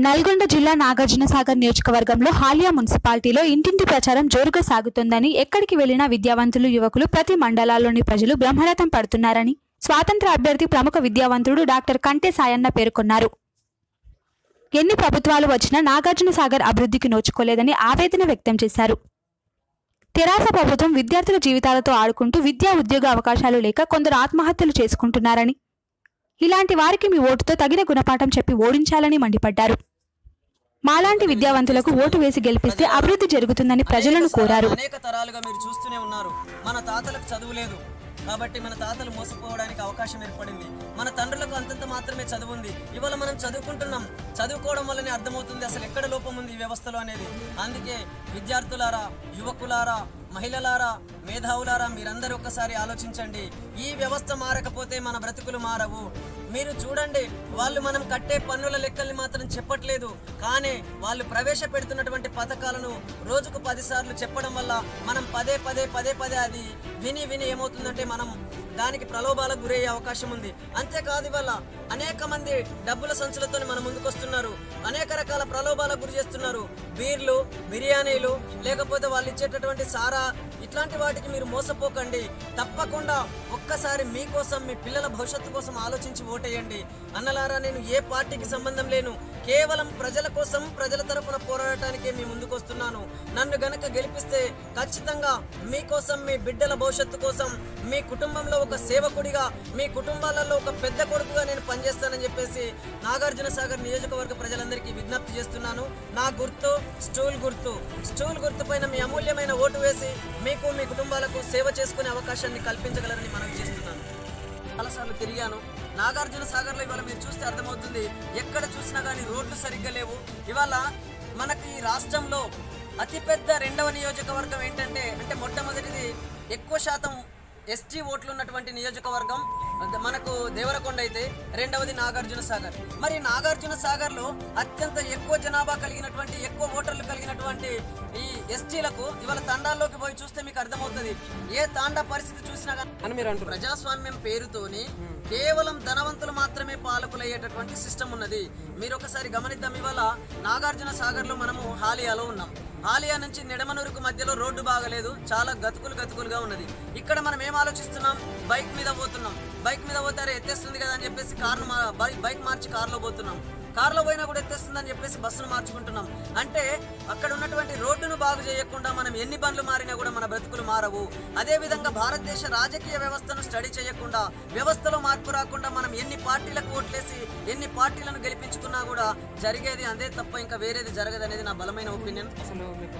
నల్గొండ జిల్లా నాగార్జున సాగర్ నియోజకవర్గంలో హాలియా మున్సిపాలిటీలో ఇంటింటి ప్రచారం జోరుగా సాగుతోందని ఎక్కడికి వెళ్లినా విద్యావంతులు యువకులు ప్రతి మండలాల్లోని ప్రజలు బ్రహ్మరథం పడుతున్నారని స్వాతంత్ర అభ్యర్థి ప్రముఖ విద్యావంతుడు డాక్టర్ కంటే సాయన్న పేర్కొన్నారు ఎన్ని ప్రభుత్వాలు వచ్చినా నాగార్జున సాగర్ అభివృద్ధికి నోచుకోలేదని ఆవేదన వ్యక్తం చేశారు తెరాస ప్రభుత్వం విద్యార్థుల జీవితాలతో ఆడుకుంటూ విద్యా ఉద్యోగ అవకాశాలు లేక కొందరు ఆత్మహత్యలు చేసుకుంటున్నారని ఇలాంటి వారికి మీ ఓటుతో తగిన గుణపాఠం చెప్పి ఓడించాలని మండిపడ్డారు మాలాంటి విద్యావంతులకు ఓటు వేసి గెలిపిస్తే అభివృద్ధి జరుగుతుందని ప్రజలను కోరారు అనేక తరాలుగా మీరు చూస్తూనే ఉన్నారు మన తాతలకు చదువు లేదు కాబట్టి మన తాతలు మోసపోవడానికి అవకాశం ఏర్పడింది మన తండ్రులకు అంతంత మాత్రమే చదువు ఉంది ఇవాళ మనం చదువుకుంటున్నాం చదువుకోవడం వల్లనే అర్థమవుతుంది అసలు ఎక్కడ లోపం ఉంది ఈ వ్యవస్థలో అనేది అందుకే విద్యార్థులారా యువకులారా మహిళలారా మేధావులారా మీరందరూ ఒక్కసారి ఆలోచించండి ఈ వ్యవస్థ మారకపోతే మన బ్రతుకులు మారవు మీరు చూడండి వాళ్ళు మనం కట్టే పన్నుల లెక్కల్ని మాత్రం చెప్పట్లేదు కానీ వాళ్ళు ప్రవేశపెడుతున్నటువంటి పథకాలను రోజుకు పదిసార్లు చెప్పడం వల్ల మనం పదే పదే పదే పదే అది విని విని ఏమవుతుందంటే మనం దానికి ప్రలోభాలకు గురయ్యే అవకాశం ఉంది అంతేకాదు ఇవాళ అనేక మంది డబ్బుల సంచులతో మన ముందుకు వస్తున్నారు అనేక రకాల ప్రలోభాలకు గురి చేస్తున్నారు బీర్లు బిర్యానీలు లేకపోతే వాళ్ళు ఇచ్చేటటువంటి సారా ఇట్లాంటి వాటికి మీరు మోసపోకండి తప్పకుండా ఒక్కసారి మీకోసం మీ పిల్లల భవిష్యత్తు కోసం ఆలోచించి ఓటేయండి అన్నలారా నేను ఏ పార్టీకి సంబంధం లేను కేవలం ప్రజల కోసం ప్రజల తరఫున పోరాడటానికే మీ ముందుకు వస్తున్నాను నన్ను గనక గెలిపిస్తే ఖచ్చితంగా మీకోసం మీ బిడ్డల భవిష్యత్తు కోసం మీ కుటుంబంలో ఒక సేవకుడిగా మీ కుటుంబాలలో ఒక పెద్ద కొడుకుగా నేను పనిచేస్తానని చెప్పేసి నాగార్జున సాగర్ నియోజకవర్గ ప్రజలందరికీ విజ్ఞప్తి చేస్తున్నాను నా గుర్తు స్టూల్ గుర్తు స్టూల్ గుర్తు పైన మీ అమూల్యమైన ఓటు వేసి మీకు మీ కుటుంబాలకు సేవ చేసుకునే అవకాశాన్ని కల్పించగలరని మనం చేస్తున్నాను చాలాసార్లు తిరిగాను నాగార్జున సాగర్లో ఇవాళ మీరు చూస్తే అర్థమవుతుంది ఎక్కడ చూసినా కానీ రోడ్లు సరిగ్గా లేవు ఇవాళ మనకి ఈ రాష్ట్రంలో అతిపెద్ద రెండవ నియోజకవర్గం ఏంటంటే అంటే మొట్టమొదటిది ఎక్కువ శాతం ఎస్టీ ఓట్లు ఉన్నటువంటి నియోజకవర్గం అది మనకు దేవరకొండ అయితే రెండవది నాగార్జున సాగర్ మరి నాగార్జున సాగర్లో అత్యంత ఎక్కువ జనాభా కలిగినటువంటి ఎక్కువ ఓటర్లు కలిగినటువంటి ఈ ఎస్టీలకు ఇవాళ తండాల్లోకి పోయి చూస్తే మీకు అర్థమవుతుంది ఏ తాండా పరిస్థితి చూసినా కానీ అని మీరు అంటున్నారు ప్రజాస్వామ్యం పేరుతోని కేవలం ధనవంతులు మాత్రమే పాలకులయ్యేటటువంటి సిస్టమ్ ఉన్నది మీరు ఒకసారి గమనిద్దాం ఇవాళ నాగార్జున సాగర్ లో మనము హాలియాలో ఉన్నాం హాలియా నుంచి నిడమనూరుకు మధ్యలో రోడ్డు బాగలేదు చాలా గతుకులు గతుకులుగా ఉన్నది ఇక్కడ మనం ఏం ఆలోచిస్తున్నాం బైక్ మీద పోతున్నాం బైక్ మీద పోతారే ఎత్తేస్తుంది కదా అని చెప్పేసి కార్ను మా- బై- బైక్ మార్చి కార్లో పోతున్నాం కార్లో పోయినా కూడా ఎత్తేస్తుందని చెప్పేసి బస్సును మార్చుకుంటున్నాం అంటే అక్కడ ఉన్నటువంటి రోడ్డును బాగు చేయకుండా మనం ఎన్ని బండ్లు మారినా కూడా మన బ్రతుకులు మారవు అదే విధంగా భారతదేశ రాజకీయ వ్యవస్థను స్టడీ చేయకుండా వ్యవస్థలో మార్పు రాకుండా మనం ఎన్ని పార్టీలకు ఓట్లేసి ఎన్ని పార్టీలను గెలిపించుకున్నా కూడా జరిగేది అదే తప్ప ఇంకా వేరేది జరగదు అనేది నా బలమైన ఒపీనియన్ అసలు మీకు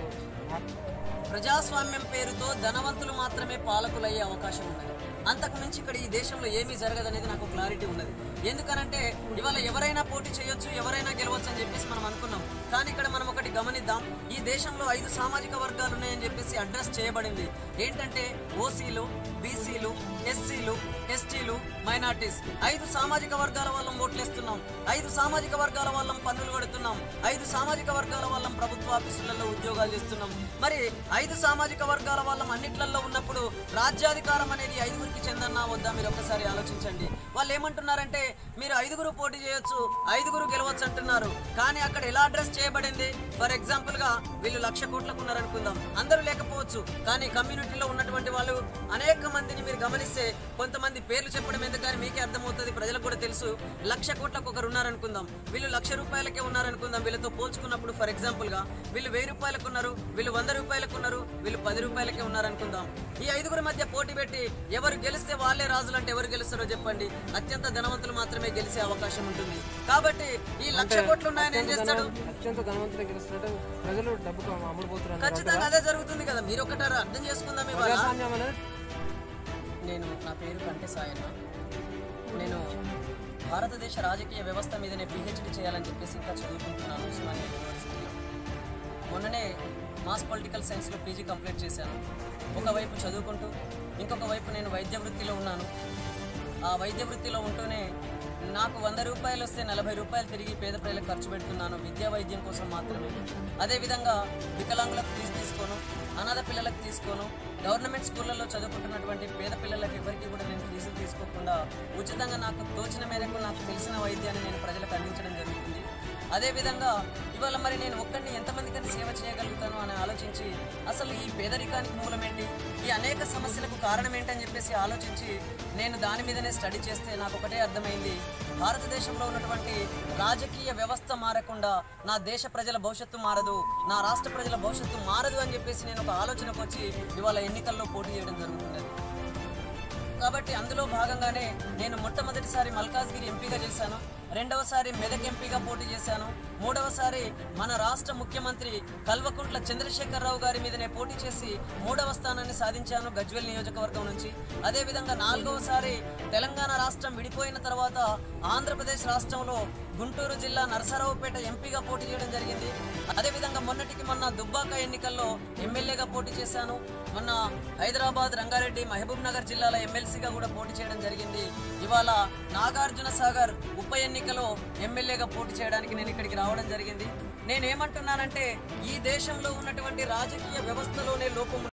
ప్రజాస్వామ్యం పేరుతో ధనవంతులు మాత్రమే పాలకులయ్యే అవకాశం ఉన్నది అంతకు మించి ఇక్కడ ఈ దేశంలో ఏమీ జరగదనేది నాకు క్లారిటీ ఉన్నది ఎందుకనంటే ఇవాళ ఎవరైనా పోటీ చేయొచ్చు ఎవరైనా గెలవచ్చు అని చెప్పేసి మనం అనుకున్నాం కానీ ఇక్కడ మనం ఒకటి గమనిద్దాం ఈ దేశంలో ఐదు సామాజిక వర్గాలు ఉన్నాయని చెప్పేసి అడ్రస్ చేయబడింది ఏంటంటే ఓసీలు బీసీలు ఎస్సీలు ఎస్టీలు మైనార్టీస్ ఐదు సామాజిక వర్గాల వాళ్ళం ఓట్లేస్తున్నాం ఐదు సామాజిక వర్గాల వాళ్ళం పన్నులు కడుతున్నాం ఐదు సామాజిక వర్గాల వాళ్ళం ప్రభుత్వ ఆఫీసులలో ఉద్యోగాలు చేస్తున్నాం మరి ఐదు సామాజిక వర్గాల వాళ్ళం అన్నిట్లలో ఉన్నప్పుడు రాజ్యాధికారం అనేది ఐదుగురికి చెందన్నా వద్దా మీరు ఒకసారి ఆలోచించండి వాళ్ళు ఏమంటున్నారంటే మీరు ఐదుగురు పోటీ చేయొచ్చు ఐదుగురు గెలవచ్చు అంటున్నారు కానీ అక్కడ ఎలా అడ్రస్ చేయబడింది ఫర్ ఎగ్జాంపుల్ గా వీళ్ళు లక్ష కోట్లకు ఉన్నారనుకుందాం అందరూ లేకపోవచ్చు కానీ కమ్యూనిటీలో ఉన్నటువంటి వాళ్ళు అనేక మందిని మీరు గమనిస్తే కొంతమంది పేర్లు చెప్పడం ఎందుకని మీకే అర్థమవుతుంది ప్రజలకు కూడా తెలుసు లక్ష కోట్లకు ఒకరు ఉన్నారనుకుందాం వీళ్ళు లక్ష రూపాయలకే ఉన్నారనుకుందాం వీళ్ళతో పోల్చుకున్నప్పుడు ఫర్ ఎగ్జాంపుల్ గా వీళ్ళు వెయ్యి రూపాయలకు ఉన్నారు వీళ్ళు వంద రూపాయలకు ఉన్నారు వీళ్ళు పది రూపాయలకే ఉన్నారనుకుందాం ఈ ఐదుగురి మధ్య పోటీ పెట్టి ఎవరు గెలిస్తే వాళ్ళే రాజులు అంటే ఎవరు గెలుస్తారో చెప్పండి అత్యంత ధనవంతులు మాత్రమే గెలిచే అవకాశం ఉంటుంది కాబట్టి ఈ లక్ష కోట్లు ఉన్నాయని ఏం చేస్తాడు అత్యంత ధనవంతులు గెలుస్తున్నట్టు ప్రజలు డబ్బుకు అమ్ముడుపోతున్నారు ఖచ్చితంగా అదే జరుగుతుంది కదా మీరు ఒకటారు అర్థం చేసుకుందాం ఇవాళ ప్రజాస్వామ్యం అనేది నేను నా పేరు కంటే సాయన్న నేను భారతదేశ రాజకీయ వ్యవస్థ మీదనే పిహెచ్డి చేయాలని చెప్పేసి ఇంకా చదువుకుంటున్నాను ఉస్మానియా యూనివర్సిటీలో మొన్ననే మాస్ పొలిటికల్ సైన్స్లో పీజీ కంప్లీట్ చేశాను ఒకవైపు చదువుకుంటూ ఇంకొక వైపు నేను వైద్య వృత్తిలో ఉన్నాను ఆ వైద్య వృత్తిలో ఉంటూనే నాకు వంద రూపాయలు వస్తే నలభై రూపాయలు తిరిగి పేద ప్రజలకు ఖర్చు పెడుతున్నాను విద్యా వైద్యం కోసం మాత్రమే అదేవిధంగా వికలాంగులకు ఫీజు తీసుకోను అనాథ పిల్లలకు తీసుకోను గవర్నమెంట్ స్కూళ్ళల్లో చదువుకుంటున్నటువంటి పేద పిల్లలకు ఎవరికి కూడా నేను ఫీజులు తీసుకోకుండా ఉచితంగా నాకు తోచిన మేరకు నాకు తెలిసిన వైద్యాన్ని నేను ప్రజలకు అందించడం జరుగుతుంది అదేవిధంగా ఇవాళ మరి నేను ఒక్కడిని ఎంతమందికని సేవ చేయగలుగుతాను అని ఆలోచించి అసలు ఈ పేదరికానికి మూలమేంటి ఈ అనేక సమస్యలకు కారణం ఏంటని చెప్పేసి ఆలోచించి నేను దాని మీదనే స్టడీ చేస్తే నాకు ఒకటే అర్థమైంది భారతదేశంలో ఉన్నటువంటి రాజకీయ వ్యవస్థ మారకుండా నా దేశ ప్రజల భవిష్యత్తు మారదు నా రాష్ట్ర ప్రజల భవిష్యత్తు మారదు అని చెప్పేసి నేను ఒక ఆలోచనకు వచ్చి ఇవాళ ఎన్నికల్లో పోటీ చేయడం జరుగుతున్నది కాబట్టి అందులో భాగంగానే నేను మొట్టమొదటిసారి మల్కాజ్గిరి ఎంపీగా చేశాను రెండవసారి మెదక్ ఎంపీగా పోటీ చేశాను మూడవసారి మన రాష్ట్ర ముఖ్యమంత్రి కల్వకుంట్ల చంద్రశేఖరరావు గారి మీదనే పోటీ చేసి మూడవ స్థానాన్ని సాధించాను గజ్వెల్ నియోజకవర్గం నుంచి అదేవిధంగా నాలుగవసారి తెలంగాణ రాష్ట్రం విడిపోయిన తర్వాత ఆంధ్రప్రదేశ్ రాష్ట్రంలో గుంటూరు జిల్లా నరసరావుపేట ఎంపీగా పోటీ చేయడం జరిగింది అదేవిధంగా మొన్నటికి మొన్న దుబ్బాక ఎన్నికల్లో ఎమ్మెల్యేగా పోటీ చేశాను మొన్న హైదరాబాద్ రంగారెడ్డి మహబూబ్ నగర్ జిల్లాల ఎమ్మెల్సీగా కూడా పోటీ చేయడం జరిగింది ఇవాళ నాగార్జున సాగర్ ఉప ఎన్నికలో ఎమ్మెల్యేగా పోటీ చేయడానికి నేను ఇక్కడికి రావడం జరిగింది నేనేమంటున్నానంటే ఈ దేశంలో ఉన్నటువంటి రాజకీయ వ్యవస్థలోనే లోపం